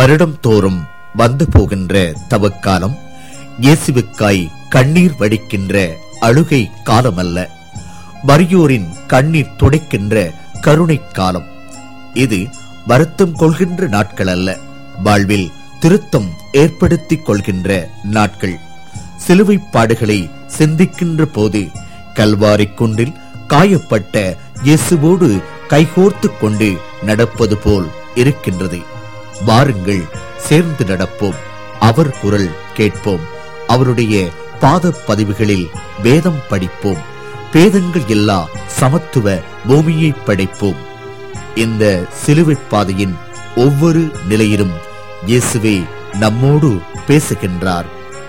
வருடம் தோறும் வந்து போகின்ற தவக்காலம் இயேசுவுக்காய் கண்ணீர் வடிக்கின்ற அழுகை காலமல்ல வறியோரின் கண்ணீர் துடைக்கின்ற கருணை காலம் இது வருத்தம் கொள்கின்ற நாட்கள் அல்ல வாழ்வில் திருத்தம் ஏற்படுத்திக் கொள்கின்ற நாட்கள் சிலுவை பாடுகளை சிந்திக்கின்ற போது கல்வாரி குன்றில் காயப்பட்ட இயேசுவோடு கைகோர்த்துக் கொண்டு நடப்பது போல் இருக்கின்றது வாருங்கள் சேர்ந்து நடப்போம் அவர் குரல் கேட்போம் அவருடைய பாத பதிவுகளில் வேதம் படிப்போம் பேதங்கள் இல்லா சமத்துவ பூமியை படைப்போம் இந்த சிலுவை பாதையின் ஒவ்வொரு நிலையிலும் இயேசுவே நம்மோடு பேசுகின்றார்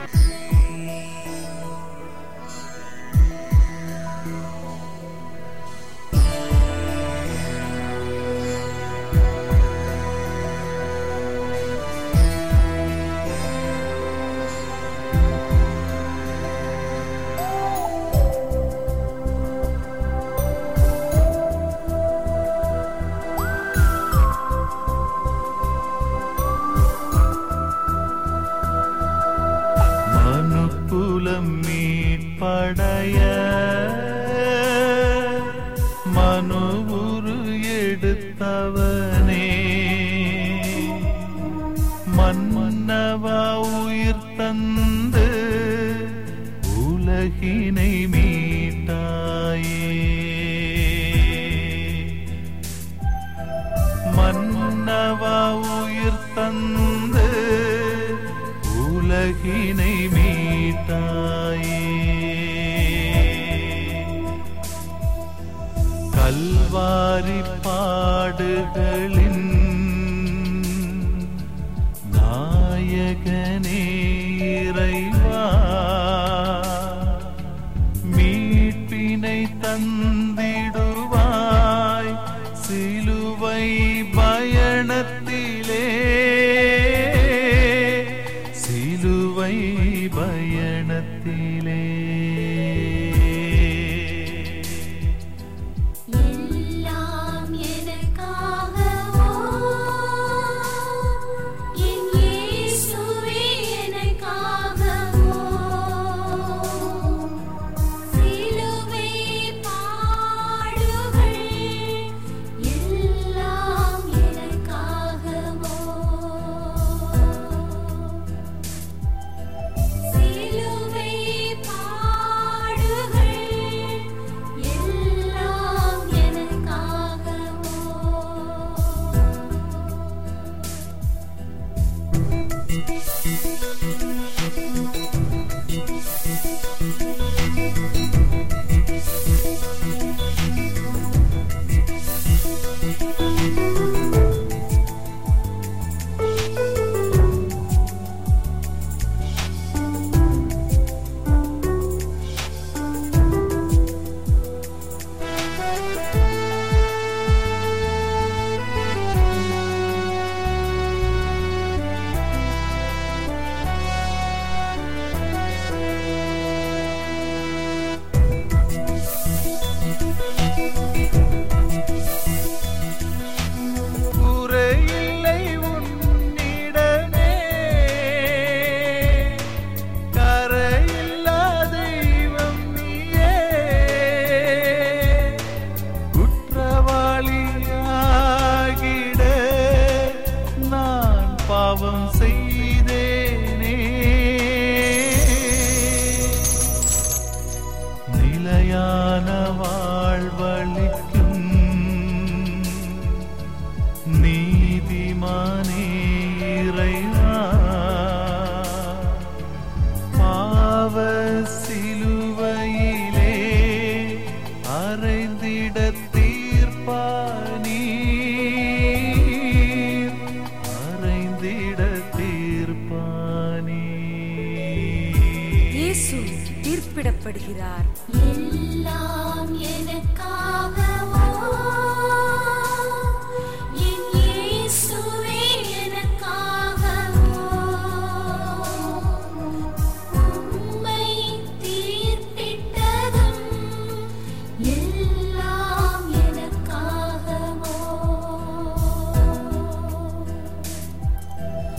மனுக்குலம் மீட்படைய மனு உரு எடுத்தவனே மன்னவா உயிர் தந்து உலகினை மீட்டாயே மன்னவா உயிர் தந்து உலகினை மீட்டாயே கல்வாரி பாடுகளின் நாயகனே இறைவா மீட்பினை தந்திடுவாய் சிலுவை பயணத்திலே சிலுவை பயணத்திலே எல்லாம் எனக்காகவோ என் இயேசுவே எனக்காகவோ சிலுவை பாடுகள் எல்லாம் எனக்காகவோ சிலுவை பாடுகள் எல்லாம் எனக்காகவோ குறையில்லை உன்னிடமே கரையில்லா தெய்வம் நீயே குற்றவாளியாகிட நான் பாவம் செய்தேனே நிலையான வாழ்வழிக்கும் நீதிமானே இறைவா பாவ சிலுவையிலே அறைந்திட தீர்ப்பானீ அறைந்திட தீர்ப்பானீ இயேசு தீர்ப்பிடப்படுகிறார் எல்லாம் எனக்காகவோ என் இயேசுவே எனக்காகவோ உம்மை தீர்ப்பிட்டதும் எல்லாம் எனக்காகவோ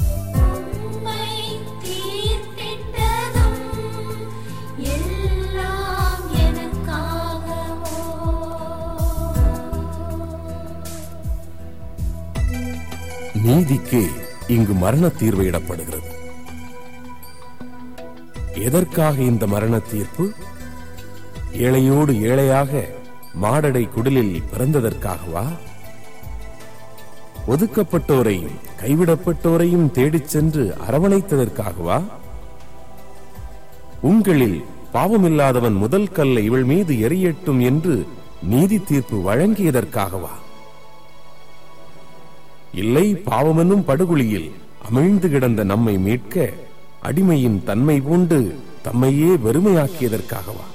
அநீதிக்கு இங்கு மரண தீர்வு இடப்படுகிறது எதற்காக இந்த மரண தீர்ப்பு ஏழையோடு ஏழையாக மாடடை குடிலில் பிறந்ததற்காகவா ஒதுக்கப்பட்டோரையும் கைவிடப்பட்டோரையும் தேடிச் சென்று அரவணைத்ததற்காகவா உங்களில் பாவமில்லாதவன் முதல் கல்லை இவள் மீது எரியட்டும் என்று நீதி தீர்ப்பு வழங்கியதற்காகவா இல்லை பாவமெனும் படுகுழியில் அமிழ்ந்து கிடந்த நம்மை மீட்க அடிமையின் தன்மை பூண்டு தம்மையே வெறுமையாக்கியதற்காகவா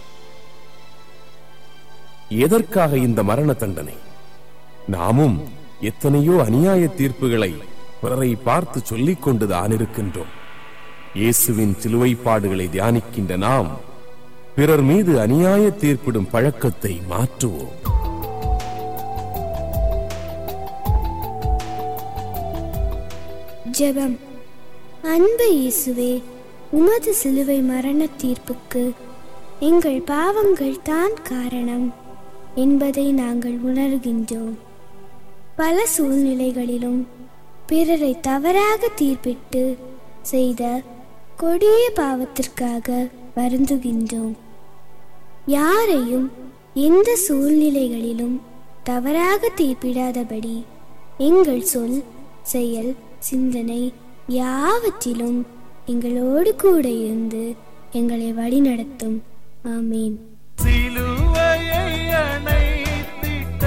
எதற்காக இந்த மரண தண்டனை நாமும் எத்தனையோ அநியாய தீர்ப்புகளை பிறரை பார்த்து சொல்லிக் கொண்டுதான் இருக்கின்றோம் இயேசுவின் சிலுவைப்பாடுகளை தியானிக்கின்ற நாம் பிறர் மீது அநியாய தீர்ப்பிடும் பழக்கத்தை மாற்றுவோம் ஜெபம் அன்பு இயேசுவே உமது சிலுவை மரண தீர்ப்புக்கு எங்கள் பாவங்கள் தான் காரணம் என்பதை நாங்கள் உணர்கின்றோம் பல சூழ்நிலைகளிலும் பிறரை தவறாக தீர்ப்பிட்டு செய்த கொடிய பாவத்திற்காக வருந்துகின்றோம் யாரையும் எந்த சூழ்நிலைகளிலும் தவறாக தீர்ப்பிடாதபடி எங்கள் சொல் செயல் சிந்தனை யாவற்றிலும் எங்களோடு கூட இருந்து எங்களை வழிநடத்தும் ஆமீன் சிலுவையை அணைத்திட்ட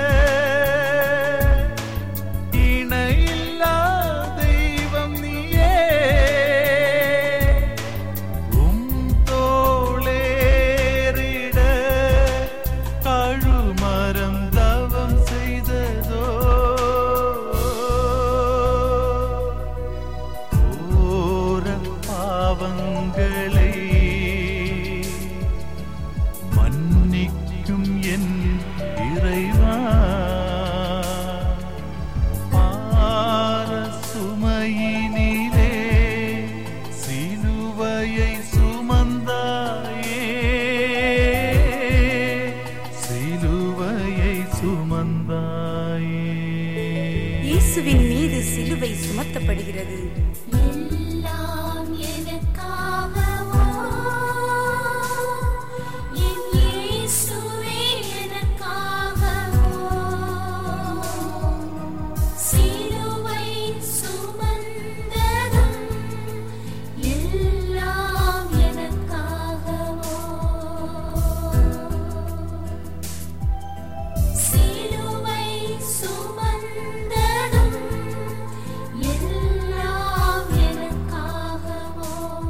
இணையில்லா தெய்வம் நீயே உம் தோளேறிட கழுமரம் தவம் செய்ததோ ஓர பாவங்களை மன்னிக்கும் என் இறைவா பார சுமையினிலே சிலுவையை சுமந்தாயே சிலுவையை சுமந்தாயே இயேசுவின் மீது சிலுவை சுமத்தப்படுகிறது எல்லாம் எனக்காகவோ என் இயேசுவே எனக்காகவோ சிலுவை சுமந்ததும் எல்லாம் எனக்காகவோ சிலுவை சுமந்ததும் எல்லாம் எனக்காகவோ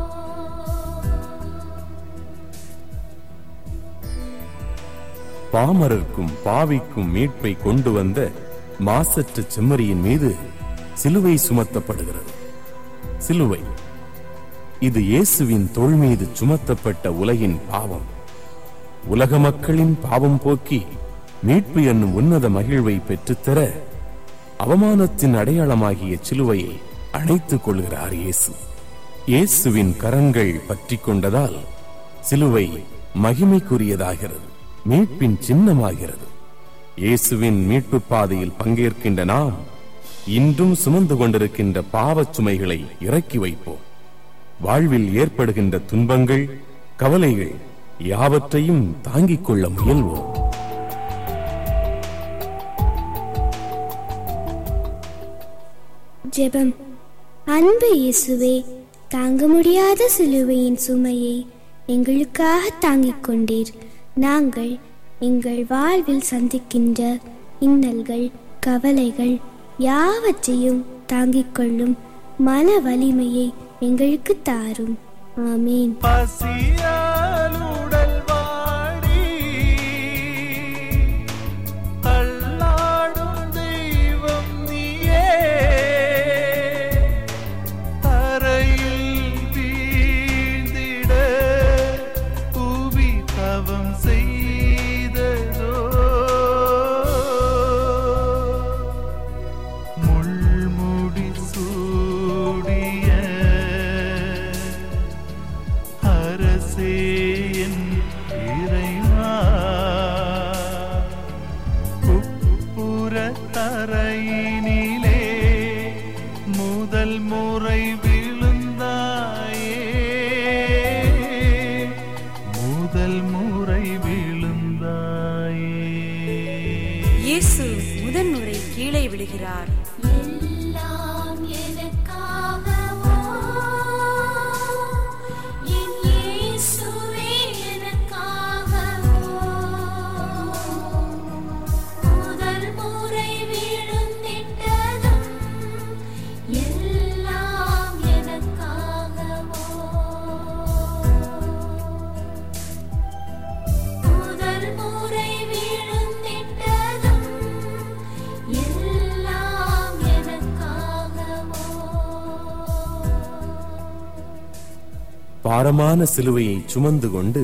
பாமரர்க்கும் பாவிக்கும் மீட்பை கொண்டு வந்த மாசற்ற செம்மறியின் மீது சிலுவை சுமத்தப்படுகிறது சிலுவை இது இயேசுவின் தோள் மீது சுமத்தப்பட்ட உலகின் பாவம் உலக மக்களின் பாவம் போக்கி மீட்பு என்னும் உன்னத மகிழ்வை பெற்றுத்தர அவமானத்தின் அடையாளமாகிய சிலுவையை அணைத்துக் கொள்கிறார் இயேசு இயேசுவின் கரங்கள் பற்றிக் கொண்டதால் சிலுவை மகிமைக்குரியதாகிறது மீட்பின் சின்னமாகிறது இயேசுவின் மீட்பு பாதையில் பங்கேற்கின்ற நாம் இன்றும் சுமந்து கொண்டிருக்கின்ற பாவச் சுமைகளை இறக்கி வைப்போம் வாழ்வில் ஏற்படுகின்ற துன்பங்கள் கவலைகள் யாவற்றையும் தாங்கிக் கொள்ள முயல்வோம் ஜெபம் அன்பு இயேசுவே தாங்க முடியாத சிலுவையின் சுமையை எங்களுக்காக தாங்கிக் கொண்டீர் நாங்கள் எங்கள் வாழ்வில் சந்திக்கின்ற இன்னல்கள் கவலைகள் யாவற்றையும் தாங்கிக் கொள்ளும் மன வலிமையை எங்களுக்கு தாரும் ஆமீன் பசியாலுடல் வாடி தள்ளாடும் தெய்வம் நீயே தரையில் வீழ்ந்திட புவி தவம் செய்ததோ முள்முடி சூடிய அரசே என் இறைவா உப்புற தரையினிலே பாரமான சிலுவையை சுமந்து கொண்டு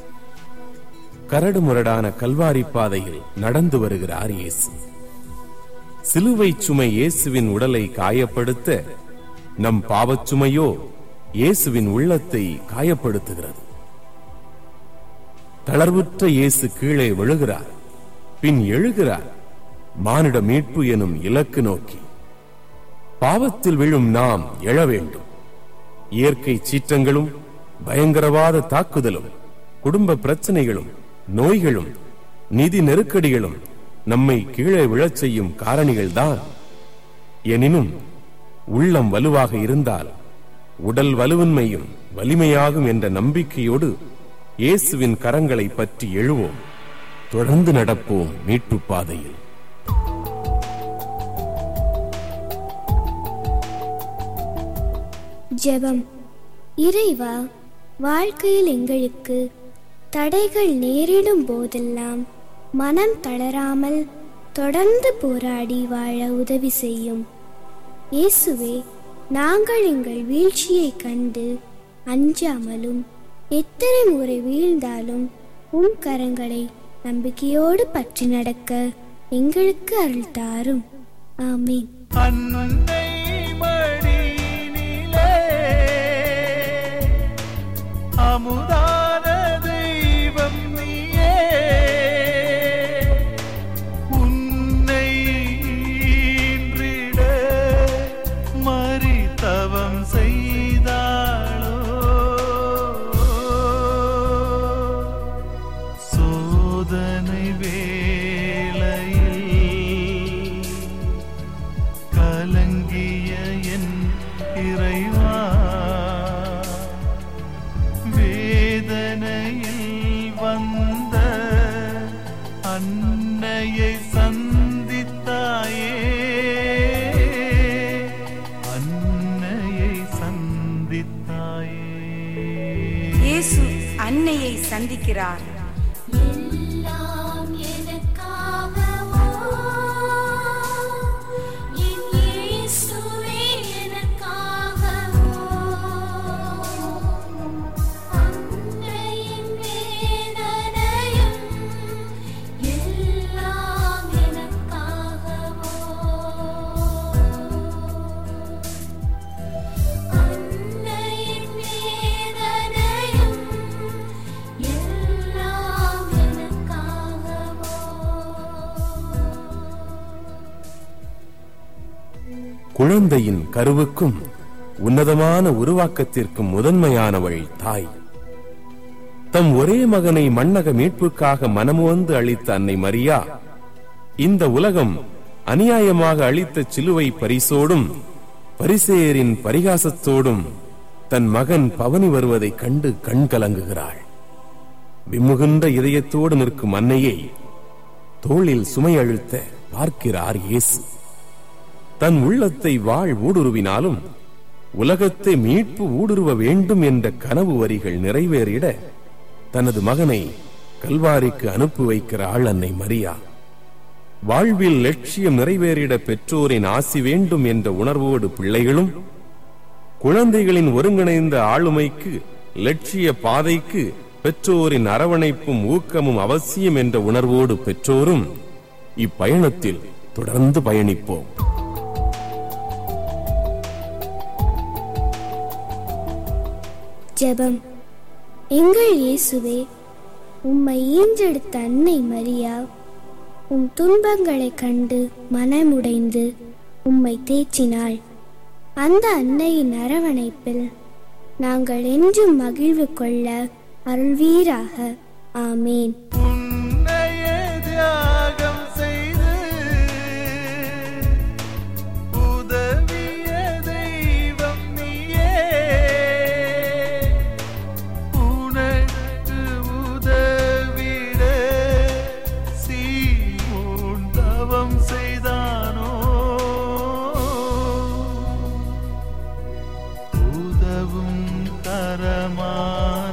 கரடு முரடான கல்வாரி பாதையில் நடந்து வருகிறார் இயேசு சிலுவை சுமை இயேசுவின் உடலை காயப்படுத்த நம் பாவச் சுமையோ இயேசுவின் உள்ளத்தை காயப்படுத்துகிறது தளர்வுற்ற இயேசு கீழே விழுகிறார் பின் எழுகிறார் மானிட மீட்பு எனும் இலக்கு நோக்கி பாவத்தில் விழும் நாம் எழ வேண்டும் இயற்கை சீற்றங்களும் பயங்கரவாத தாக்குதலும் குடும்ப பிரச்சனைகளும் நோய்களும் நிதி நெருக்கடிகளும் நம்மை கீழே விழச் செய்யும் காரணிகள்தான் எனினும் உள்ளம் வலுவாக இருந்தால் உடல் வலுவின்மையும் வலிமையாகும் என்ற நம்பிக்கையோடு இயேசுவின் கரங்களை பற்றி எழுவோம் தொடர்ந்து நடப்போம் மீட்புப் பாதையில் ஜெபம் இறைவா வாழ்க்கையில் எங்களுக்கு தடைகள் நேரிடும் போதெல்லாம் மனம் தளராமல் தொடர்ந்து போராடி வாழ உதவி செய்யும் இயேசுவே நாங்கள் எங்கள் வீழ்ச்சியைக் கண்டு அஞ்சாமலும் எத்தனை முறை வீழ்ந்தாலும் உம் கரங்களை நம்பிக்கையோடு பற்றி நடக்க எங்களுக்கு அருள் தாரும் ஆமீன் அன்னை மடியினிலே அமுதான தெய்வம் நீயே உன்னை ஈன்றிட மறித்தவம் செய்தாளோ சோதனை வேளையில் கலங்கிய என் இறைவா வேதனையில் வந்த அன்னையை சந்தித்தாயே அன்னையை சந்தித்தாயே இயேசு அன்னையை சந்திக்கிறார் எல்லாம் எனக்காகவோ என் இயேசுவே எனக்காகவோ அன்னையின் வேதனையும் எல்லாம் எனக்காகவோ அன்னையின் வேதனையும் எல்லாம் எனக்காகவோ குழந்தையின் கருவுக்கும் உன்னதமான உருவாக்கத்திற்கும் முதன்மையானவள் தாய் தம் ஒரே மகனை மண்ணக மீட்புக்காக மனமுவந்து அளித்த அன்னை மரியா இந்த உலகம் அநியாயமாக அளித்த சிலுவை பரிசோடும் பரிசேயரின் பரிகாசத்தோடும் தன் மகன் பவனி வருவதைக் கண்டு கண் கலங்குகிறாள் விம்முகின்ற இதயத்தோடு நிற்கும் அன்னையை தோளில் சுமை அழுத்த பார்க்கிறார் இயேசு தன் உள்ளத்தை வாழ் ஊடுருவினாலும் உலகத்தை மீட்பு ஊடுருவ வேண்டும் என்ற கனவு வரிகள் நிறைவேறிட தனது மகனை கல்வாரிக்கு அனுப்பி வைக்கிறாள் அன்னை மரியா வாழ்வில் லட்சியம் நிறைவேறிட பெற்றோரின் ஆசி வேண்டும் என்ற உணர்வோடு பிள்ளைகளும் குழந்தைகளின் ஒருங்கிணைந்த ஆளுமைக்கு லட்சிய பாதைக்கு பெற்றோரின் அரவணைப்பும் ஊக்கமும் அவசியம் என்ற உணர்வோடு பெற்றோரும் இப்பயணத்தில் தொடர்ந்து பயணிப்போம் ஜெபம் எங்கள் இயேசுவே உம்மை ஈன்றெடுத்த அன்னை மரியா உம் துன்பங்களைக் கண்டு மனமுடைந்து உம்மை தேற்றினாள் அந்த அன்னையின் அரவணைப்பில் நாங்கள் என்றும் மகிழ்வு கொள்ள அருள்வீராக ஆமேன் உன்னையே தியாகம் செய்து உதவிய தெய்வம் நீயே உனக்கு உதவிட சீமோன் தவம் செய்தானோ உதவும் தரமான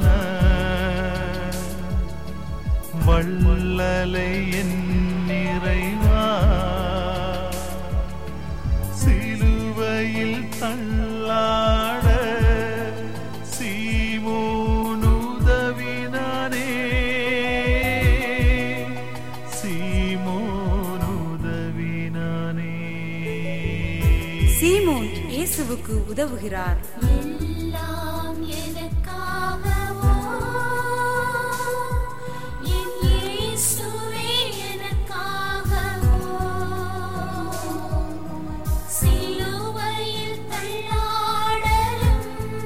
வள்ளலை என் நிறைவா சிலுவையில் தள்ளாட சீமோ இயேசுவுக்கு உதவுகிறார் எல்லாம் எனக்காகவோ என் இயேசுவே எனக்காகவோ சிலுவையில் தள்ளாடலும்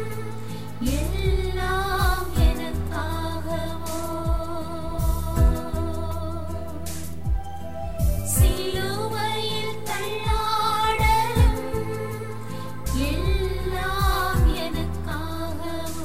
எல்லாம் எனக்காகவோ சிலுவையில் தள்ளாடலும் எல்லாம் எனக்காகவோ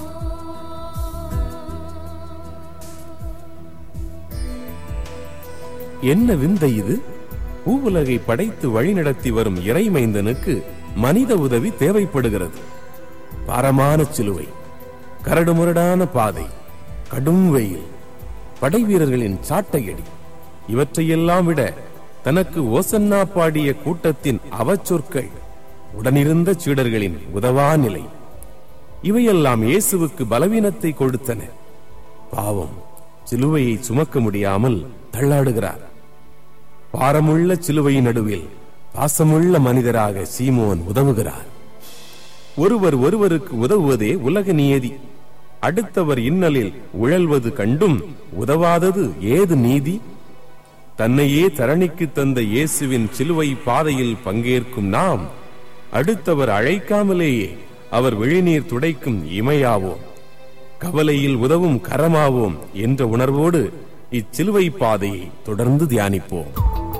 என்ன விந்தை இது பூவுலகை படைத்து வழிநடத்தி வரும் இறைமைந்தனுக்கு மனித உதவி தேவைப்படுகிறது பாரமான சிலுவை கரடுமுரடான பாதை கடும் வெயில் படை வீரர்களின் சாட்டையடி இவற்றையெல்லாம் விட தனக்கு ஓசன்னா பாடிய கூட்டத்தின் அவச்சொற்கள் உடனிருந்த சீடர்களின் உதவா நிலை இவையெல்லாம் இயேசுவுக்கு பலவீனத்தை கொடுத்தன பாவம் சிலுவையை சுமக்க முடியாமல் தள்ளாடுகிறார் பாரமுள்ள சிலுவையின் நடுவில் பாசமுள்ள மனிதராக சீமோன் உதவுகிறார் ஒருவர் ஒருவருக்கு உதவுவதே உலக நியதி அடுத்தவர் இன்னலில் உழல்வது கண்டும் உதவாதது ஏது நீதி தன்னையே தரணிக்கு தந்த இயேசுவின் சிலுவை பாதையில் பங்கேற்கும் நாம் அடுத்தவர் அழைக்காமலேயே அவர் விழிநீர் துடைக்கும் இமையாவோம் கவலையில் உதவும் கரமாவோம் என்ற உணர்வோடு இச்சிலுவை பாதையை தொடர்ந்து தியானிப்போம்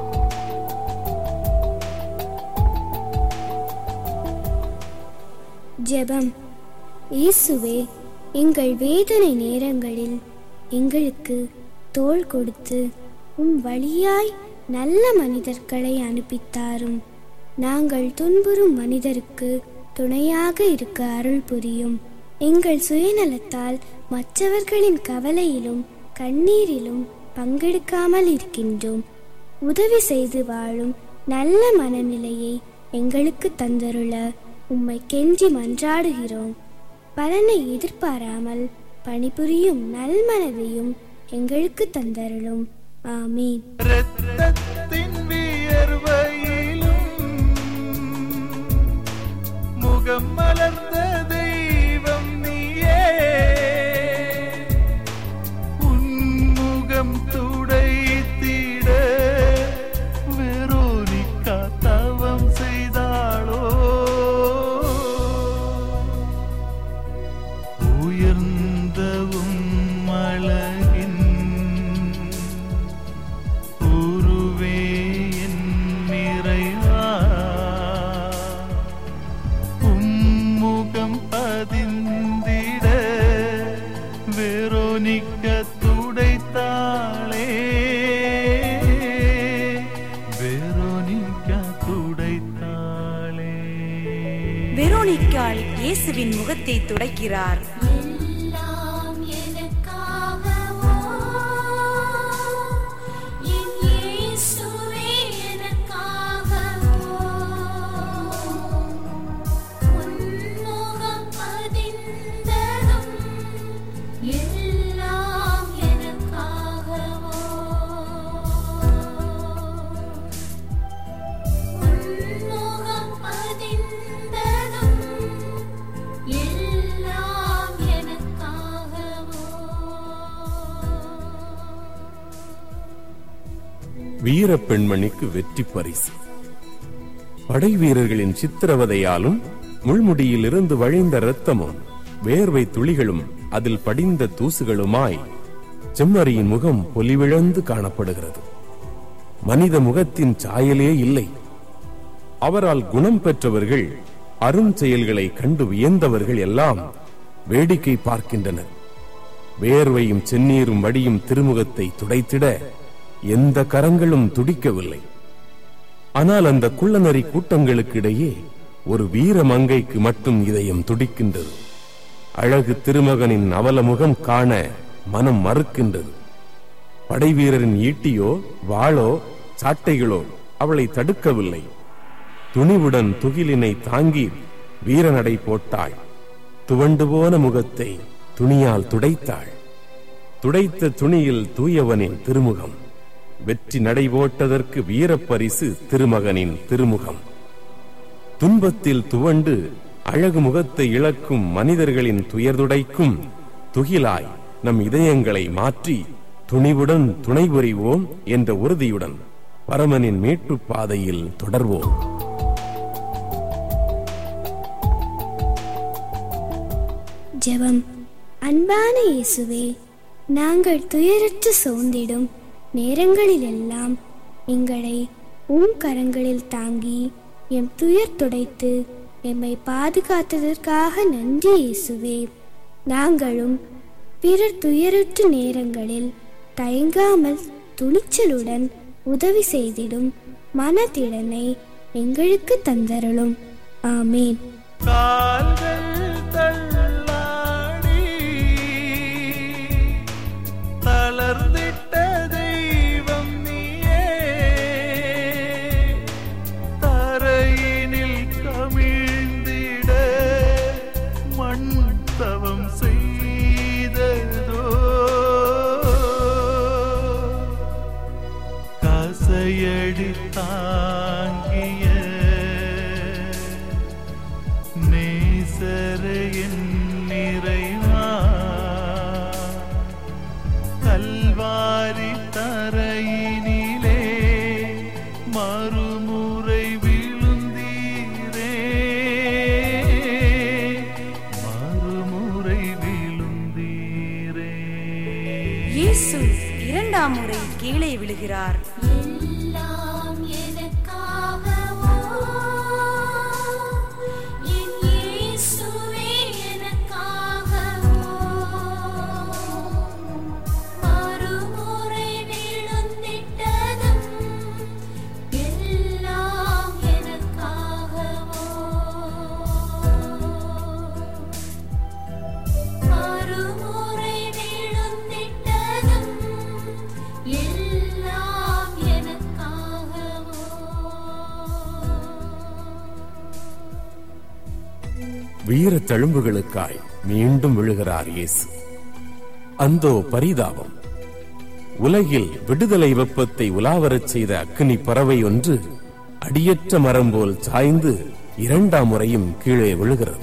ஜெபம் இயேசுவே எங்கள் வேதனை நேரங்களில் எங்களுக்கு தோள் கொடுத்து உம் வழியாய் நல்ல மனிதர்களை அனுப்பித்தாரும் நாங்கள் துன்புறும் மனிதருக்கு துணையாக இருக்க அருள் புரியும் எங்கள் சுயநலத்தால் மற்றவர்களின் கவலையிலும் கண்ணீரிலும் பங்கெடுக்காமல் இருக்கின்றோம் உதவி செய்து வாழும் நல்ல மனநிலையை எங்களுக்கு தந்தருள உம்மை கெஞ்சி மன்றாடுகிறோம் பலனை எதிர்பாராமல் பணிபுரியும் நல்மனதையும் எங்களுக்கு தந்தருளும் ஆமீன் இரத்தத்தின் வியர்வையிலும் முகம் மலர்ந்த தெய்வம் நீயே உன்முகம் துடைத்திட வெரோனிக்கா தவம் செய்தாளோ உயர்ந்தவும் அழகின் உருவே என் நிறைவா உம்முகம் பதிந்திட வெரோனிக்க துடைத்தாளே வெரோனிக்க துடைத்தாளே வெரோனிக்காள் இயேசுவின் முகத்தை துடைக்கிறார் எல்லாம் எனக்காகவோ என் இயேசுவே எனக்காகவோ உன்முகம் பதிந்ததும் எல்லாம் எனக்காகவோ உன்முகம் பதிந்ததும் எல்லாம் எனக்காகவோ வீர பெண்மணிக்கு வெற்றி பரிசு படை வீரர்களின் சித்திரவதையாலும் முள்முடியிலிருந்து வழிந்த இரத்தமும் வேர்வை துளிகளும் அதில் படிந்த தூசுகளுமாய் செம்மறியின் முகம் பொலிவிழந்து காணப்படுகிறது மனித முகத்தின் சாயலே இல்லை அவரால் குணம் பெற்றவர்கள் அரும் செயல்களை கண்டு வியந்தவர்கள் எல்லாம் வேடிக்கை பார்க்கின்றனர் வேர்வையும் செந்நீரும் வடியும் திருமுகத்தை துடைத்திட எந்த கரங்களும் துடிக்கவில்லை ஆனால் அந்த குள்ளநரி கூட்டங்களுக்கு இடையே ஒரு வீர மங்கைக்கு மட்டும் இதயம் துடிக்கின்றது அழகு திருமகனின் அவல முகம் காண மனம் மறுக்கின்றது படைவீரரின் ஈட்டியோ வாளோ சாட்டைகளோ அவளை தடுக்கவில்லை துணிவுடன் துகிலினை தாங்கி வீரநடை போட்டாள் துவண்டு போன முகத்தை துணியால் துடைத்தாள் துடைத்த துணியில் தூயவனின் திருமுகம் வெற்றி நடை போட்டதற்கு வீரப்பரிசு திருமகனின் திருமுகம் துன்பத்தில் துவண்டு அழகு முகத்தை இழக்கும் மனிதர்களின் துயர்துடைக்கும் துகிலாய் நம் இதயங்களை மாற்றி துணிவுடன் துணை புரிவோம் என்ற உறுதியுடன் பரமனின் மீட்புப் பாதையில் தொடர்வோம் ஜெபம் அன்பான இயேசுவே நாங்கள் துயரற்று சோர்ந்திடும் நேரங்களிலெல்லாம் எங்களை உம் கரங்களில் தாங்கி எம் துயர் துடைத்து எம்மை பாதுகாத்ததற்காக நன்றி இயேசுவே நாங்களும் பிறர் துயருற்ற நேரங்களில் தயங்காமல் துணிச்சலுடன் உதவி செய்திடும் மனதிடனை எங்களுக்கு தந்தருளும் ஆமேன் கால்கள் தள்ளாடி தளர்ந்திட்ட தெய்வம் நீயே தரையினில் கமிழ்ந்திட மண் தவம் செய்ததோ கசையடி தாங்கிய நேசரையின் நிறைவா கல்வாரி தரையினிலே மறுமுறை விழுந்தீரே மறுமுறை விழுந்தீரே இயேசு இரண்டாம் முறை கீழே விழுகிறார் எல்லாம் எனக்காகவோ என் இயேசுவே எனக்காகவோ மறுமுறை விழுந்திட்டதும் எல்லாம் எனக்காகவோ மறுமுறை விழுந்திட்டதும் எல்லாம் எனக்காகவோ வீர தழும்புகளுக்காய் மீண்டும் விழுகிறார் இயேசு அந்தோ பரிதாபம் உலகில் விடுதலை வெப்பத்தை உலாவரச் செய்த அக்கினி பறவை ஒன்று அடியற்ற மரம் போல் சாய்ந்து இரண்டாம் முறையும் கீழே விழுகிறது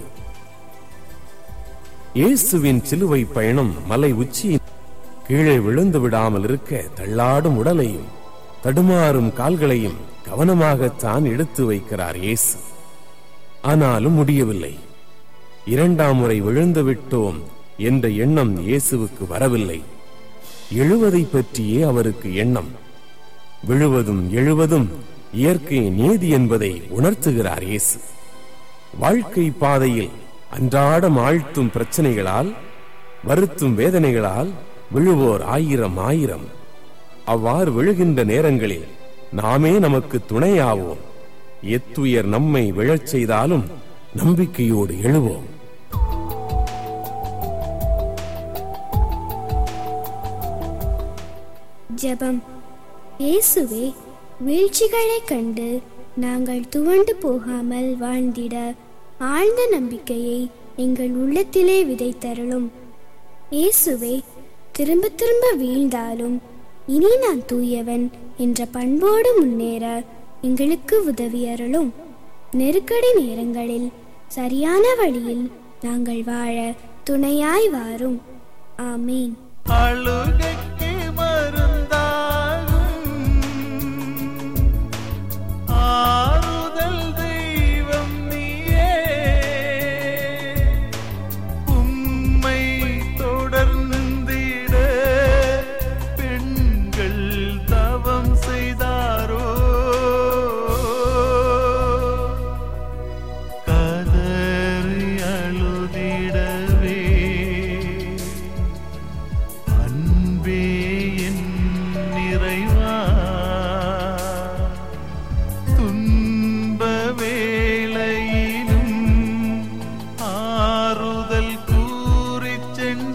இயேசுவின் சிலுவை பயணம் மலை உச்சியின் கீழே விழுந்து விடாமல் இருக்க தள்ளாடும் உடலையும் தடுமாறும் கால்களையும் கவனமாகத்தான் எடுத்து வைக்கிறார் இயேசு ஆனாலும் முடியவில்லை இரண்டாம் முறை விழுந்து விட்டோம் என்ற எண்ணம் இயேசுவுக்கு வரவில்லை எழுவதை பற்றியே அவருக்கு எண்ணம் விழுவதும் எழுவதும் இயற்கை நீதி என்பதை உணர்த்துகிறார் இயேசு வாழ்க்கை பாதையில் அன்றாடம் ஆழ்த்தும் பிரச்சனைகளால் வருத்தும் வேதனைகளால் விழுவோர் ஆயிரம் ஆயிரம் அவ்வாறு விழுகின்ற நேரங்களில் நாமே நமக்கு துணையாவோம் எத்துயர் நம்மை விழச் செய்தாலும் நம்பிக்கையோடு எழுவோம் ஜெபம் இயேசுவே வீழ்ச்சிகளைக் கண்டு நாங்கள் துவண்டு போகாமல் வாழ்ந்திட ஆழ்ந்த நம்பிக்கையை எங்கள் உள்ளத்திலே விதைத்தருளும் இயேசுவே திரும்ப திரும்ப வீழ்ந்தாலும் இனி நான் தூயவன் என்ற பண்போடு முன்னேற எங்களுக்கு உதவி அருளும் நெருக்கடி நேரங்களில் சரியான வழியில் நாங்கள் வாழ துணையாய் வாரும் ஆமீன் அழுகைக்கு மருந்தாகும் ஆறுதல் தெய்வம் நீயே உம்மை தொடர்ந்திட பெண்கள் தவம் செய்தாரோ கதறி அழுதிடவே அன்பே என் நிறைவா துன்ப வேளையிலும் ஆறுதல் கூறிச்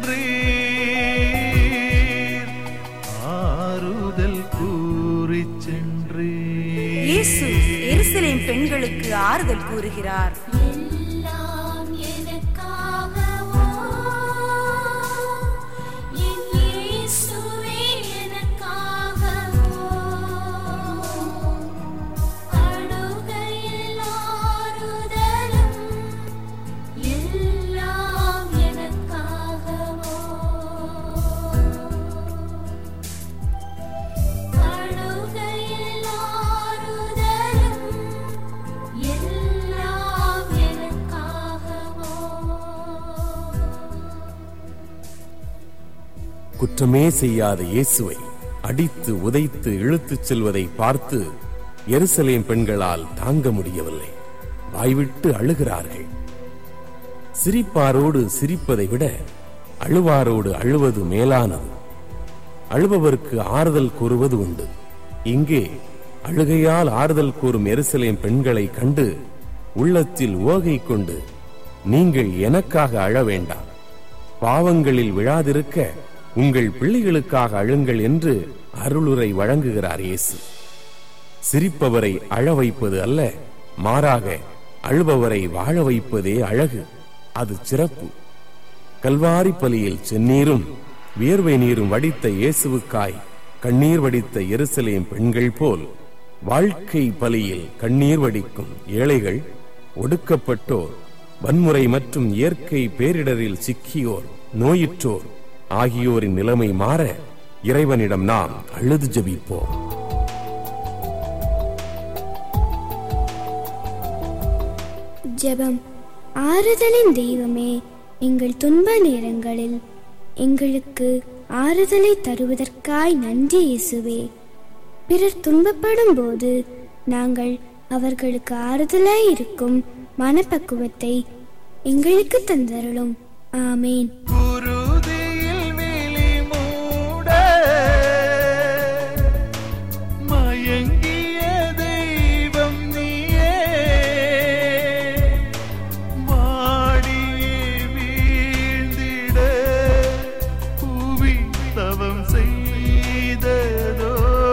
சென்றீர் ஆறுதல் கூறிச் சென்றீர் இயேசு எருசலேம் பெண்களுக்கு ஆறுதல் கூறுகிறார் எல்லாம் எனக்காகவோ என் இயேசுவே எனக்காகவோ அழுகையில் ஆறுதலும் குற்றமே செய்யாத இயேசுவை அடித்து உதைத்து இழுத்துச் செல்வதை பார்த்து எருசலேம் பெண்களால் தாங்க முடியவில்லை வாய்விட்டு அழுகிறார்கள் சிரிப்பாரோடு சிரிப்பதை விட அழுவாரோடு அழுவது மேலானது அழுபவருக்கு ஆறுதல் கூறுவது உண்டு இங்கே அழுகையால் ஆறுதல் கூறும் எருசலேம் பெண்களை கண்டு உள்ளத்தில் உவகை கொண்டு நீங்கள் எனக்காக அழ வேண்டாம் பாவங்களில் விழாதிருக்க உங்கள் பிள்ளைகளுக்காக அழுங்கள் என்று அருளுரை வழங்குகிறார் இயேசு சிரிப்பவரை அழ வைப்பது அல்ல மாறாக அழுபவரை வாழ வைப்பதே அழகு அது சிறப்பு கல்வாரி பலியில் செந்நீரும் வியர்வை நீரும் வடித்த இயேசுவுக்காய் கண்ணீர் வடித்த எருசலேம் பெண்கள் போல் வாழ்க்கை பலியில் கண்ணீர் வடிக்கும் ஏழைகள் ஒடுக்கப்பட்டோர் வன்முறை மற்றும் இயற்கை பேரிடரில் சிக்கியோர் நோயுற்றோர் ஆகியோரின் நிலைமை மாற இறைவனிடம் நாம் அழுது ஜெபிப்போம் ஜெபம் ஆறுதலின் தெய்வமே எங்கள் துன்ப நேரங்களில் எங்களுக்கு ஆறுதலை தருவதற்காய் நன்றி இயேசுவே பிறர் துன்பப்படும் போது நாங்கள் அவர்களுக்கு ஆறுதலாய் இருக்கும் மனப்பக்குவத்தை எங்களுக்கு தந்தருளும் ஆமேன் குருதியில் விழி மூட மயங்கிய தெய்வம் நீயே வாடியே வீழ்ந்திட புவி தவம் செய்ததோ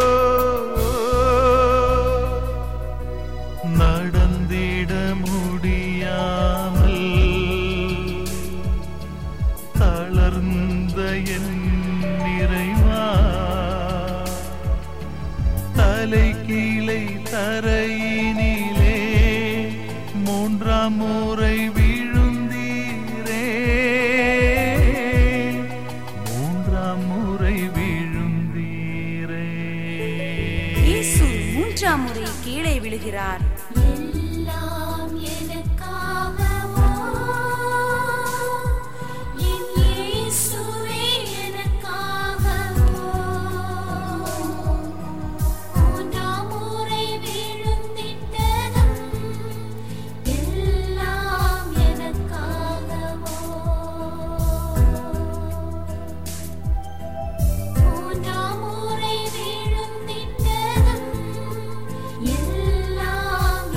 நடந்திட முடியாமல் தளர்ந்த என் நிறைவா தலை கீழை தரையினிலே மூன்றாம் முறை விழுந்தீரே மூன்றாம் முறை விழுந்தீரே இயேசு மூன்றாம் முறை கீழே விழுகிறார் எல்லாம் எனக்காகவோ என் இயேசுவே எனக்காகவோ மூன்றாம் முறை விழுந்திட்டதும் எல்லாம் எனக்காகவோ மூன்றாம் முறை விழுந்திட்டதும் எல்லாம்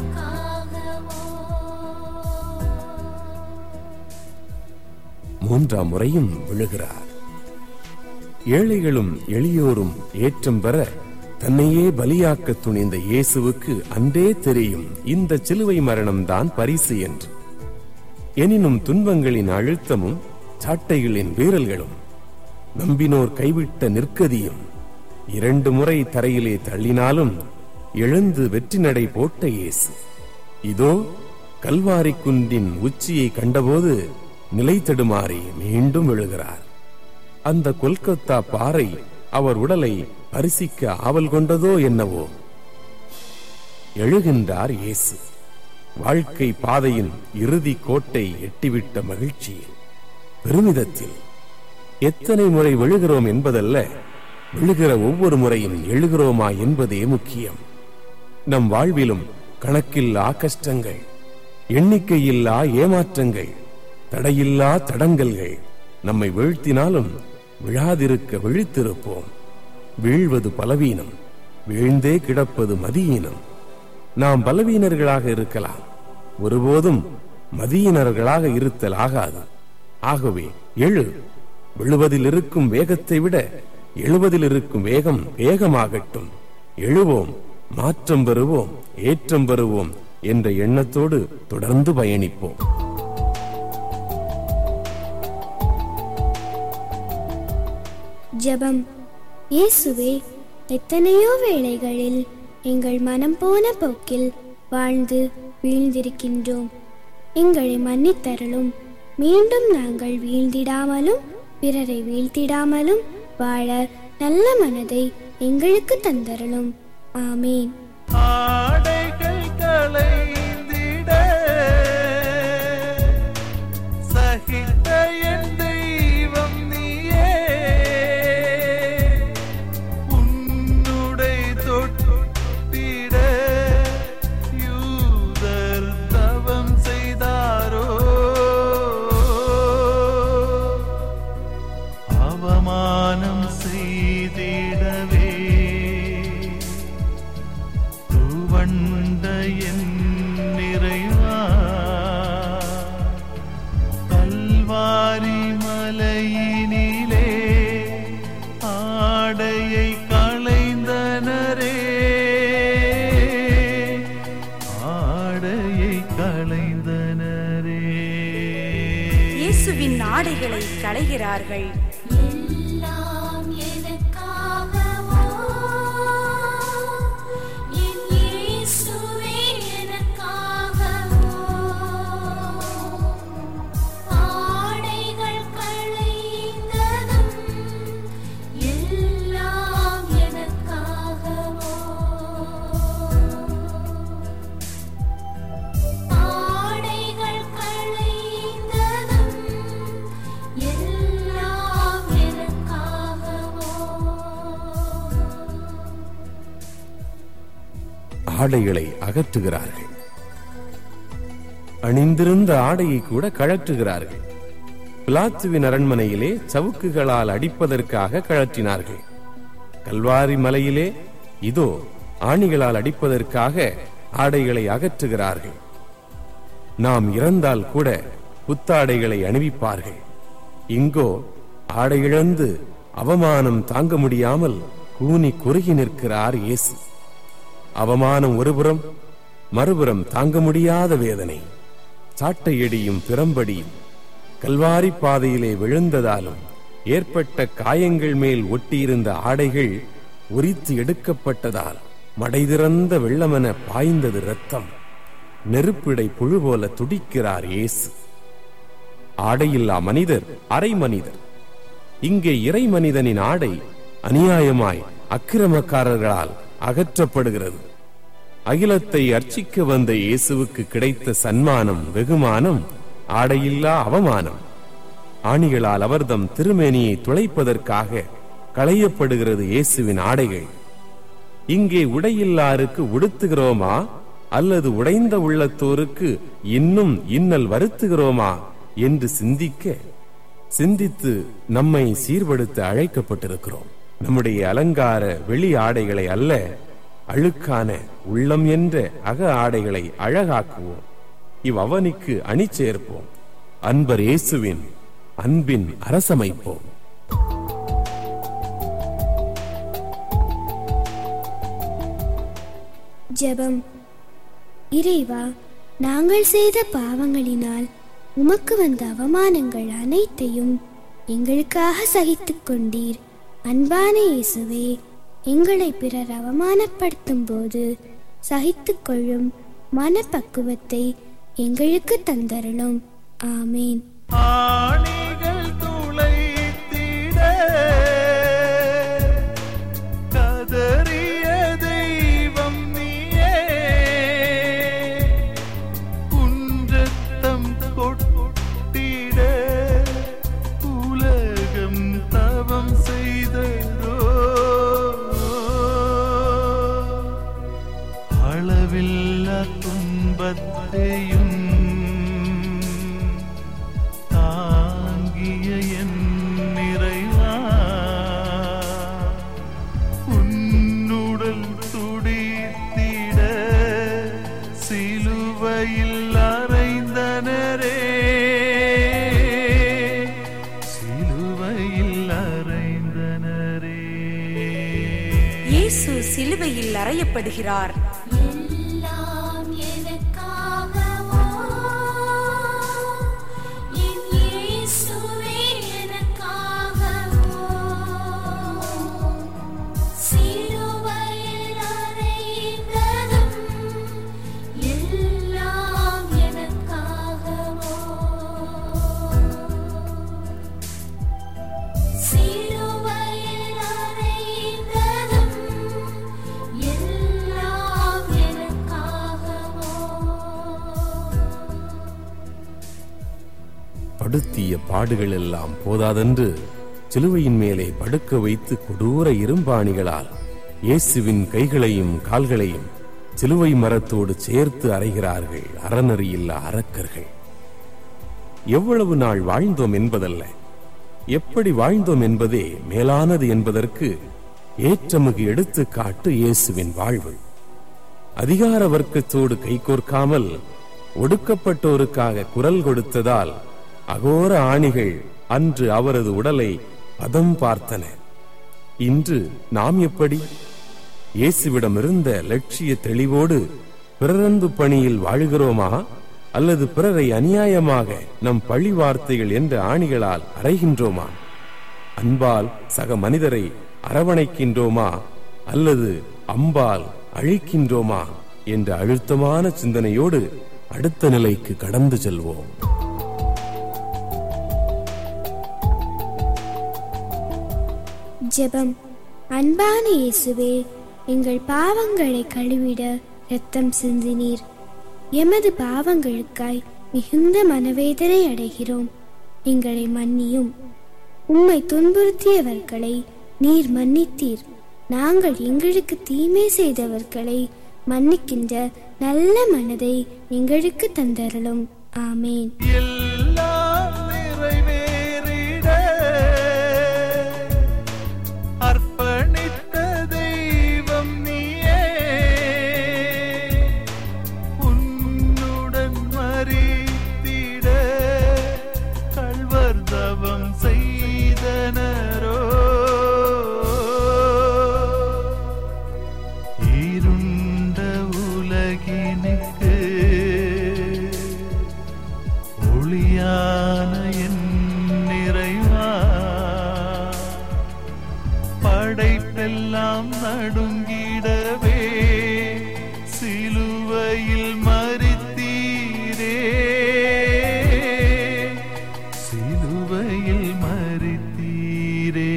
எனக்காகவோ மூன்றாம் முறையும் விழுகிறார் ஏழைகளும் எளியோரும் ஏற்றம் பெற தன்னையே பலியாக்க துணிந்த இயேசுவுக்கு அன்றே தெரியும் இந்த சிலுவை மரணம்தான் பரிசு என்று எனினும் துன்பங்களின் அழுத்தமும் சாட்டைகளின் வீரல்களும் நம்பினோர் கைவிட்ட நிற்கதியும் இரண்டு முறை தரையிலே தள்ளினாலும் எழுந்து வெற்றி நடை போட்ட இயேசு இதோ கல்வாரி குன்றின் உச்சியை கண்டபோது நிலை தடுமாறி மீண்டும் விழுகிறார் அந்த கொல்கத்தா பாறை அவர் உடலை பரிசிக்க ஆவல் கொண்டதோ என்னவோ எழுகின்றார் இயேசு வாழ்க்கை பாதையின் இறுதி கோட்டை எட்டிவிட்ட மகிழ்ச்சியில் பெருமிதத்தில் எத்தனை முறை விழுகிறோம் என்பதல்ல விழுகிற ஒவ்வொரு முறையும் எழுகிறோமா என்பதே முக்கியம் நம் வாழ்விலும் கணக்கில்லா கஷ்டங்கள் எண்ணிக்கையில்லா ஏமாற்றங்கள் தடையில்லா தடங்கல்கள் நம்மை வீழ்த்தினாலும் விழாதிருக்க விழித்திருப்போம் வீழ்வது பலவீனம் வீழ்ந்தே கிடப்பது மதியீனம் நாம் பலவீனர்களாக இருக்கலாம் ஒருபோதும் மதியினர்களாக இருத்தல் ஆகாது ஆகவே எழு விழுவதில் இருக்கும் வேகத்தை விட எழுவதில் இருக்கும் வேகம் வேகமாகட்டும் எழுவோம் மாற்றம் பெறுவோம் ஏற்றம் பெறுவோம் என்ற எண்ணத்தோடு தொடர்ந்து பயணிப்போம் ஜெபம் இயேசுவே எத்தனையோ வேளைகளில் எங்கள் மனம் போன போக்கில் வாழ்ந்து வீழ்ந்திருக்கின்றோம் எங்களை மன்னித்தருளும் மீண்டும் நாங்கள் வீழ்ந்திடாமலும் பிறரை வீழ்த்திடாமலும் வாழ நல்ல மனதை எங்களுக்கு தந்தருளும் ஆமேன் ஆடைகள் களைந்திட சகித்த என் தெய்வம் நீயே அவமானம் செய்திடவே துவண்ட என் நிறைவா கல்வாரி மலையினிலே ஆடையை களைந்தனரே ஆடையை களைந்தனரே இயேசுவின் ஆடைகளை களைகிறார்கள் எல்லாம் எனக்காகவோ என் இயேசுவே எனக்காகவோ ஆடைகள் களைந்ததும் எல்லாம் எனக்காகவோ ஆடைகள் களைந்ததும் எல்லாம் எனக்காகவோ ஆடைகளை அகற்றுகிறார்கள் அணிந்திருந்த ஆடையை கூட கழற்றுகிறார்கள் பிலாத்துவின் அரண்மனையிலே சவுக்குகளால் அடிப்பதற்காக கழற்றினார்கள் கல்வாரி மலையிலே இதோ ஆணிகளால் அடிப்பதற்காக ஆடைகளை அகற்றுகிறார்கள் நாம் இறந்தால் கூட புத்தாடைகளை அணிவிப்பார்கள் இங்கோ ஆடையிழந்து அவமானம் தாங்க முடியாமல் கூனி குறுகி நிற்கிறார் இயேசு அவமானம் ஒருபுறம் மறுபுறம் தாங்க முடியாத வேதனை சாட்டையடியும் பிறம்படியும் கல்வாரி பாதையிலே விழுந்ததாலும் ஏற்பட்ட காயங்கள் மேல் ஒட்டியிருந்த ஆடைகள் உரித்து எடுக்கப்பட்டதால் மடைதிறந்த வெள்ளமென பாய்ந்தது இரத்தம் நெருப்பிடை புழு போல துடிக்கிறார் இயேசு ஆடையில்லா மனிதர் அரை மனிதர் இங்கே இறை மனிதனின் ஆடை அநியாயமாய் அக்கிரமக்காரர்களால் அகற்றப்படுகிறது அகிலத்தை அர்ச்சிக்க வந்த இயேசுவுக்கு கிடைத்த சன்மானம் வெகுமானம் ஆடையில்லா அவமானம் ஆணிகளால் அவர்தம் திருமேனியை துளைப்பதற்காக களையப்படுகிறது இயேசுவின் ஆடைகள் இங்கே உடையில்லாருக்கு உடுத்துகிறோமா அல்லது உடைந்த உள்ளத்தோருக்கு இன்னும் இன்னல் வருத்துகிறோமா என்று சிந்திக்க சிந்தித்து நம்மை சீர்படுத்த அழைக்கப்பட்டிருக்கிறோம் நம்முடைய அலங்கார வெளி ஆடைகளை அல்ல அழுக்கான உள்ளம் என்ற அக ஆடைகளை அழகாக்குவோம் இவ்வவனிக்கு அணி சேர்ப்போம் அன்பர் இயேசுவின் அன்பின் அரசமைப்போம் ஜெபம் இறைவா நாங்கள் செய்த பாவங்களினால் உமக்கு வந்த அவமானங்கள் அனைத்தையும் எங்களுக்காக சகித்துக் கொண்டீர் அன்பான இயேசுவே எங்களை பிறர் அவமானப்படுத்தும் போது சகித்துக் கொள்ளும் மனப்பக்குவத்தை எங்களுக்கு தந்தருளும் ஆமேன் ஆணிகள் துளைத்திட கதறிய தெய்வம் நீயே குன்றத்தம் கொட்டிட உலகம் தவம் செய்ததோ அளவில்லா துன்பத்தையும் தாங்கிய என் நிறைவா உன்னுடல் துடித்திட சிலுவையில் அறைந்தனரே சிலுவையில் அறைந்தனரே இயேசு சிலுவையில் அறையப்படுகிறார் எல்லாம் எனக்காகவோ என் இயேசுவே எனக்காகவோ சிலுவையில் அறைந்ததும் எல்லாம் எனக்காகவோ சிலுவையில் அறைந்ததும் எல்லாம் எனக்காகவோ படுத்திய பாடுகள் எல்லாம் போதாதென்று சிலுவையின் மேலே படுக்க வைத்து கொடூர இரும்பாணிகளால் இயேசுவின் கைகளையும் கால்களையும் சிலுவை மரத்தோடு சேர்த்து அறைகிறார்கள் அறநெறியில்லா அரக்கர்கள் எவ்வளவு நாள் வாழ்ந்தோம் என்பதல்ல எப்படி வாழ்ந்தோம் என்பதே மேலானது என்பதற்கு ஏற்றமிகு எடுத்துக்காட்டு இயேசுவின் வாழ்வு அதிகார வர்க்கத்தோடு கைகோர்க்காமல் ஒடுக்கப்பட்டோருக்காக குரல் கொடுத்ததால் அகோர ஆணிகள் அன்று அவரது உடலை பதம் பார்த்தன இன்று நாம் எப்படி இயேசுவிடமிருந்த லட்சிய தெளிவோடு பிறரன்பு பணியில் வாழுகிறோமா அல்லது பிறரை அநியாயமாக நம் பழி வார்த்தைகள் என்ற ஆணிகளால் அறைகின்றோமா அன்பால் சக மனிதரை அரவணைக்கின்றோமா அல்லது அம்பால் அழிக்கின்றோமா என்ற அழுத்தமான சிந்தனையோடு அடுத்த நிலைக்கு கடந்து செல்வோம் ஜெபம் அன்பான இயேசுவே எங்கள் பாவங்களை கழுவிட இரத்தம் சிந்தினீர் எமது பாவங்களுக்காய் மிகுந்த மனவேதனை அடைகிறோம் எங்களை மன்னியும் உம்மை துன்புறுத்தியவர்களை நீர் மன்னித்தீர் நாங்கள் எங்களுக்கு தீமை செய்தவர்களை மன்னிக்கின்ற நல்ல மனதை எங்களுக்கு தந்தருளும் ஆமேன் எல்லாம் நிறைவேறிட அர்ப்பணித்த தெய்வம் நீயே உன்னுடன் மறித்திட கள்வர் தவம் செய்தனரோ இருண்ட உலகினுக்கு ஒளியான என் நிறைவா படைப்பெல்லாம் நடுங்கிடவே சிலுவையில் மறித்தீரே சிலுவையில் மறித்தீரே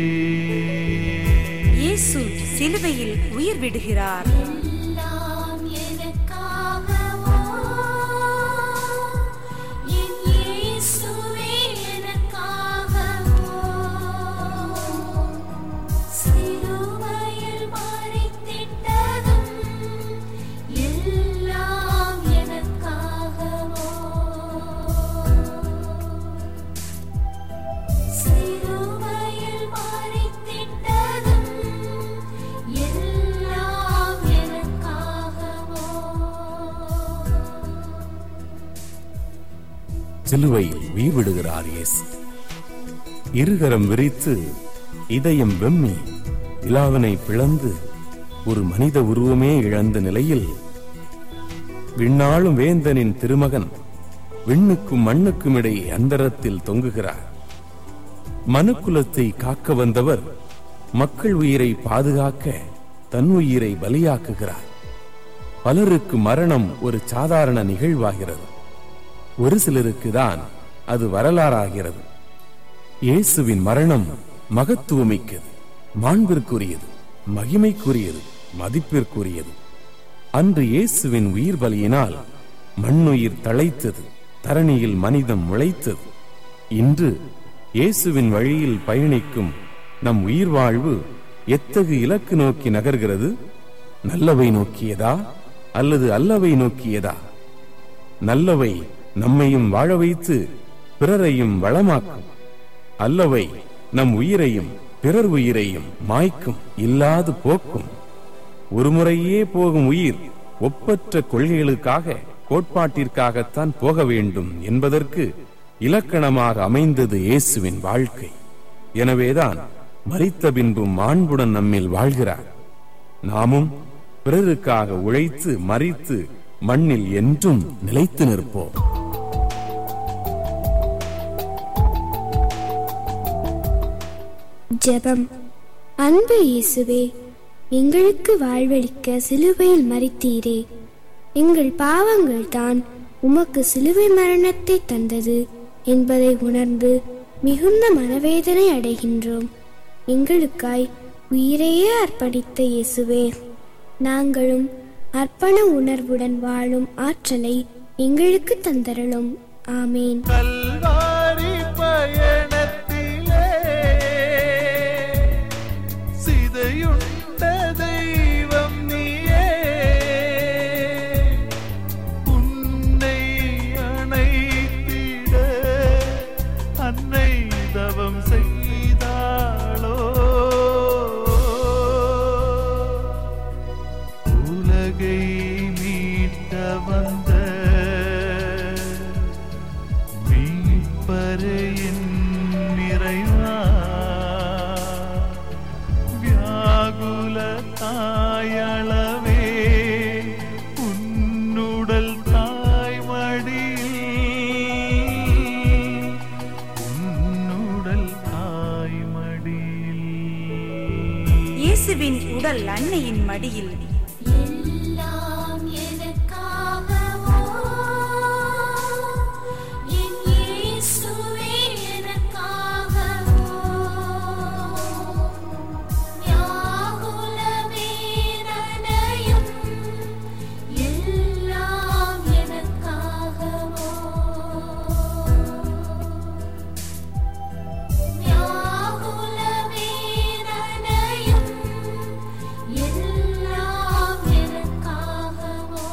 இயேசு சிலுவையில் உயிர் விடுகிறார் எல்லாம் எனக்காகவோ என் இயேசுவே எனக்காகவோ சிலுவையில் மறித்திட்டதும் எல்லாம் எனக்காகவோ சிலுவையில் மறித்திட்டதும் எல்லாம் எனக்காகவோ சிலுவையில் உயிர் விடுகிறார் இயேசு இருகரம் விரித்து இதயம் வெம்மி விழாவினை பிளந்து ஒரு மனித உருவமே இழந்த நிலையில் விண்ணாளும் வேந்தனின் திருமகன் விண்ணுக்கும் மண்ணுக்கும் இடையே அந்தரத்தில் தொங்குகிறார் மனுக்குலத்தை காக்க வந்தவர் மக்கள் உயிரை பாதுகாக்க தன் உயிரை பலியாக்குகிறார் பலருக்கு மரணம் ஒரு சாதாரண நிகழ்வாகிறது ஒரு சிலருக்கு தான் அது வரலாறாகிறது இயேசுவின் மரணம் மகத்துவமிக்கது மாண்பிற்குரியது மகிமைக்குரியது மதிப்பிற்குரியது அன்று இயேசுவின் உயிர் பலியினால் மண்ணுயிர் தழைத்தது தரணியில் மனிதம் முளைத்தது இன்று இயேசுவின் வழியில் பயணிக்கும் நம் உயிர் வாழ்வு எத்தகு இலக்கு நோக்கி நகர்கிறது நல்லவை நோக்கியதா அல்லது அல்லவை நோக்கியதா நல்லவை நம்மையும் வாழ வைத்து பிறரையும் வளமாக்கும் அல்லவை நம் உயிரையும் பிறர் உயிரையும் மாய்க்கும் இல்லாது போக்கும் ஒருமுறையே போகும் உயிர் ஒப்பற்ற கொள்கைகளுக்காக கோட்பாட்டிற்காகத்தான் போக வேண்டும் என்பதற்கு இலக்கணமாக அமைந்தது இயேசுவின் வாழ்க்கை எனவேதான் மரித்த பின்பும் மாண்புடன் நம்மில் வாழ்கிறார் நாமும் பிறருக்காக உழைத்து மறித்து மண்ணில் என்றும் நிலைத்து நிற்போம் ஜெபம் அன்பு இயேசுவே எங்களுக்கு வாழ்வளிக்க சிலுவையில் மறித்தீரே எங்கள் பாவங்கள் தான் உமக்கு சிலுவை மரணத்தை தந்தது என்பதை உணர்ந்து மிகுந்த மனவேதனை அடைகின்றோம் எங்களுக்காய் உயிரையே அர்ப்பணித்த இயேசுவே நாங்களும் அர்ப்பண உணர்வுடன் வாழும் ஆற்றலை எங்களுக்கு தந்தருளும் ஆமேன் கல்வாரி பயணத்திலே சிதையுண்ட தெய்வம் நீயே உன்னை அணைத்திட அன்னை தவம் செய்ய இயேசுவின் உடல் அன்னையின் மடியில் எல்லாம் எனக்காகவோ என் இயேசுவே எனக்காகவோ யாகுல வேதனையும் எல்லாம் எனக்காகவோ யாகுல வேதனையும் எல்லாம் எனக்காகவோ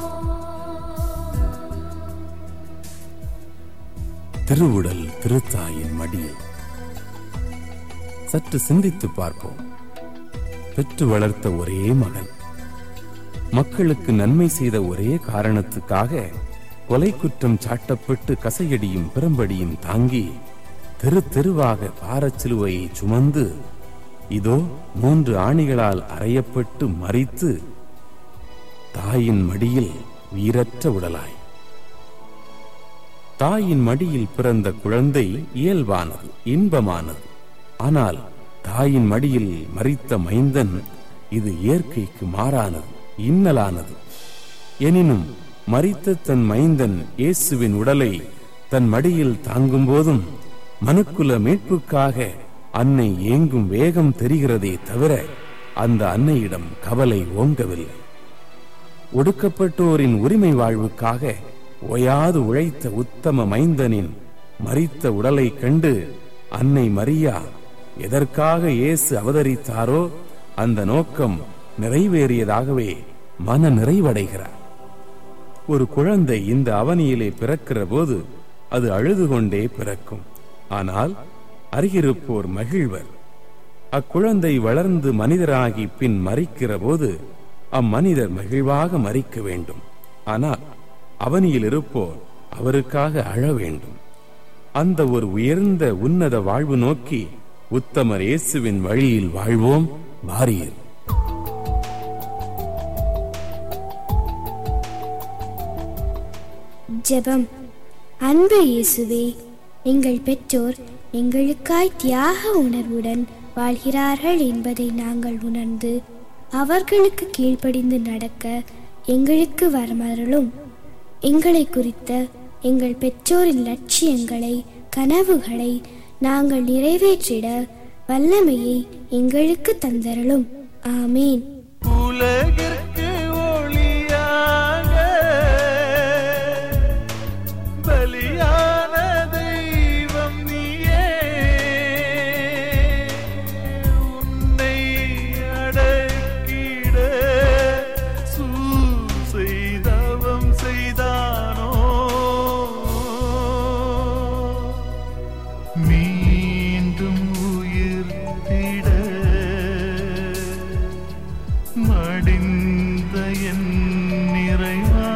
திருவுடல் திருத்தாயின் மடியில் சற்று சிந்தித்து பார்ப்போம் பெற்று வளர்த்த ஒரே மகன் மக்களுக்கு நன்மை செய்த ஒரே காரணத்துக்காக கொலை குற்றம் சாட்டப்பட்டு கசையடியும் பிறம்படியும் தாங்கி தெரு தெருவாக பாரச்சிலுவையை சுமந்து இதோ மூன்று ஆணிகளால் அறையப்பட்டு மறித்து தாயின் மடியில் வீரற்ற உடலாய் தாயின் மடியில் பிறந்த குழந்தை இயல்பானது இன்பமானது ஆனால் தாயின் மடியில் மறித்த மைந்தன் இது இயற்கைக்கு மாறானது இன்னலானது எனினும் மறித்த தன் மைந்தன் இயேசுவின் உடலை தன் மடியில் தாங்கும் போதும் மனுக்குல மீட்புக்காக அன்னை ஏங்கும் வேகம் தெரிகிறதே தவிர அந்த அன்னையிடம் கவலை ஓங்கவில்லை ஒடுக்கப்பட்டோரின் உரிமை வாழ்வுக்காக ஓயாது உழைத்த உத்தம மைந்தனின் மரித்த உடலைக் கண்டு அன்னை மரியா எதற்காக இயேசு அவதரித்தாரோ அந்த நோக்கம் நிறைவேறியதாகவே மன நிறைவடைகிறார் ஒரு குழந்தை இந்த அவனியிலே பிறக்கிற போது அது அழுது கொண்டே பிறக்கும் ஆனால் அருகிருப்போர் மகிழ்வர் அக்குழந்தை வளர்ந்து மனிதராகி பின் மறிக்கிற போது அம்மனிதர் மகிழ்வாக மறிக்க வேண்டும் ஆனால் அவனியில் இருப்போர் அவருக்காக அழ வேண்டும் அந்த ஒரு உயர்ந்த உன்னத வாழ்வு நோக்கி உத்தமர் இயேசுவின் வழியில் வாழ்வோம் வாரியர் ஜெபம் அன்பு இயேசுவே எங்கள் பெற்றோர் எங்களுக்காய் தியாக உணர்வுடன் வாழ்கிறார்கள் என்பதை நாங்கள் உணர்ந்து அவர்களுக்கு கீழ்ப்படிந்து நடக்க எங்களுக்கு வரமருளும் எங்களை குறித்த எங்கள் பெற்றோரின் லட்சியங்களை கனவுகளை நாங்கள் நிறைவேற்றிட வல்லமையை எங்களுக்கு தந்தருளும் ஆமீன் உலகிற்கு ஒளியாக பலியான தெய்வம் நீயே உன்னை அடக்கிட செய்தவம் செய்தானோ மீண்டும் உயிர்த்திட மடிந்த என் நிறைவா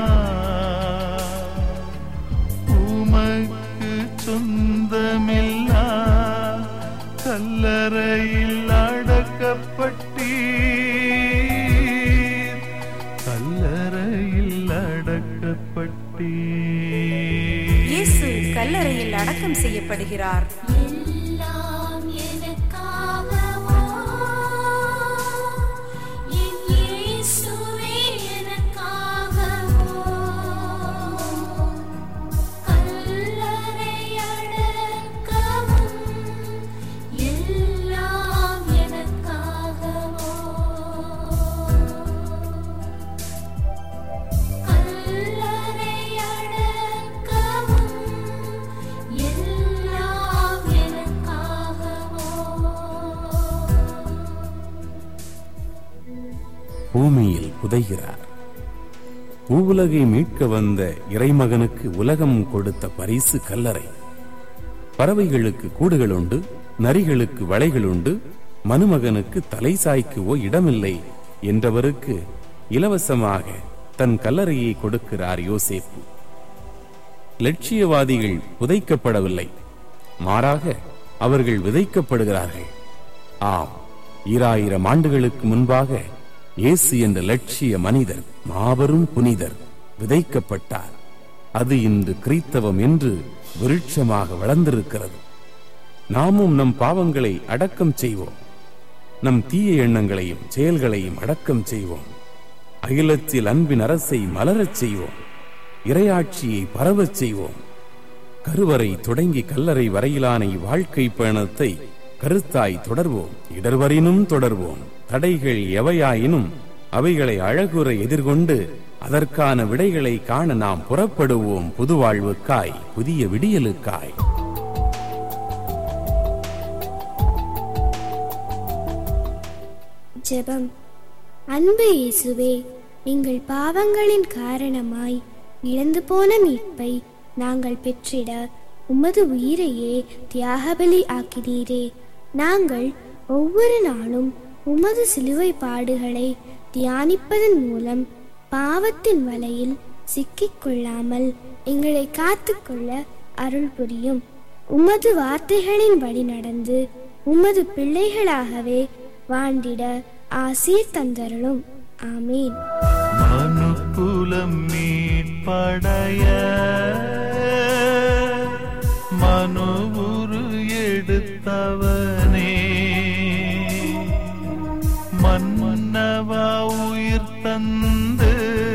உமக்கு சொந்தமில்லா கல்லறையில் அடக்கப்பட்டீர் கல்லறையில் அடக்கப்பட்டீர் இயேசு கல்லறையில் அடக்கம் செய்யப்படுகிறார் எல்லாம் எனக்காகவோ என் இயேசுவே எனக்காகவோ கல்லறை அடக்கமும் எல்லாம் எனக்காகவோ கல்லறை அடக்கமும் எல்லாம் எனக்காகவோ பூமியில் புதைகிறார் பூவுலகை மீட்க வந்த இறைமகனுக்கு உலகம் கொடுத்த பரிசு கல்லறை பறவைகளுக்கு கூடுகள் உண்டு நரிகளுக்கு வளைகள் உண்டு மனுமகனுக்கு தலை சாய்க்கவோ இடமில்லை என்றவருக்கு இலவசமாக தன் கல்லறையை கொடுக்கிறார் யோசேப்பு லட்சியவாதிகள் புதைக்கப்படவில்லை மாறாக அவர்கள் விதைக்கப்படுகிறார்கள் ஆம் ஈராயிரம் ஆண்டுகளுக்கு முன்பாக இயேசு என்ற லட்சிய மனிதர் மாபெரும் புனிதர் விதைக்கப்பட்டார் அது இன்று கிறித்தவம் என்று விருட்சமாக வளர்ந்திருக்கிறது நாமும் நம் பாவங்களை அடக்கம் செய்வோம் நம் தீய எண்ணங்களையும் செயல்களையும் அடக்கம் செய்வோம் அகிலத்தில் அன்பின் அரசை மலரச் செய்வோம் இறையாட்சியை பரவச் செய்வோம் கருவறை தொடங்கி கல்லறை வரையிலான இவ்வாழ்க்கை பயணத்தை கருத்தாய் தொடர்வோம் இடர்வரினும் தொடர்வோம் தடைகள் எவையாயினும் அவைகளை அழகுற எதிர்கொண்டு அதற்கான விடைகளை காண நாம் புறப்படுவோம் புது வாழ்வுக்காய் புதிய விடியலுக்காய் ஜெபம் அன்பு இயேசுவே எங்கள் பாவங்களின் காரணமாய் இழந்து போன மீட்பை நாங்கள் பெற்றிட உமது உயிரையே தியாகபலி ஆக்கினீரே நாங்கள் ஒவ்வொரு நாளும் உமது சிலுவை பாடுகளை தியானிப்பதன் மூலம் பாவத்தின் வலையில் சிக்கிக் கொள்ளாமல் எங்களை காத்துக்கொள்ள அருள் புரியும் உமது வார்த்தைகளின் வழி நடந்து உமது பிள்ளைகளாகவே வாழ்ந்திட ஆசீர் தந்தருளும் ஆமீன் மனுக்குலம் மீட்படைய மனுவுரு எடுத்தவனே மன்னவா உயிர் தந்து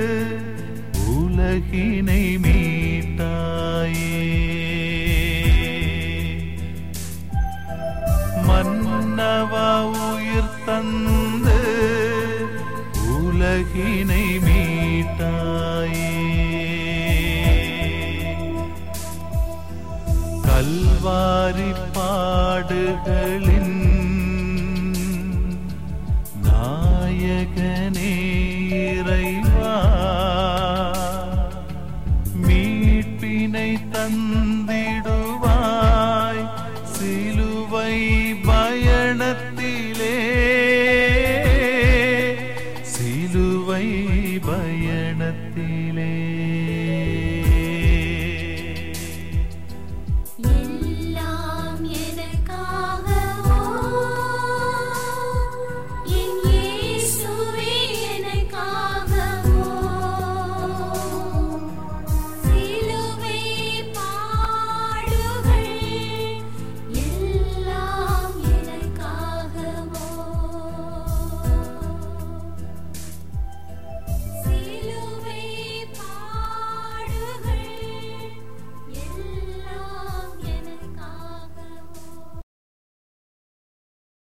உலகினை மீட்டாயே மன்னவா உயிர் தந்து உலகினை மீட்டாயே கல்வாரி பாடுகளின் நாயகனே இறைவா மீட்பினை தந்திடுவாய் சிலுவை பயணத்திலே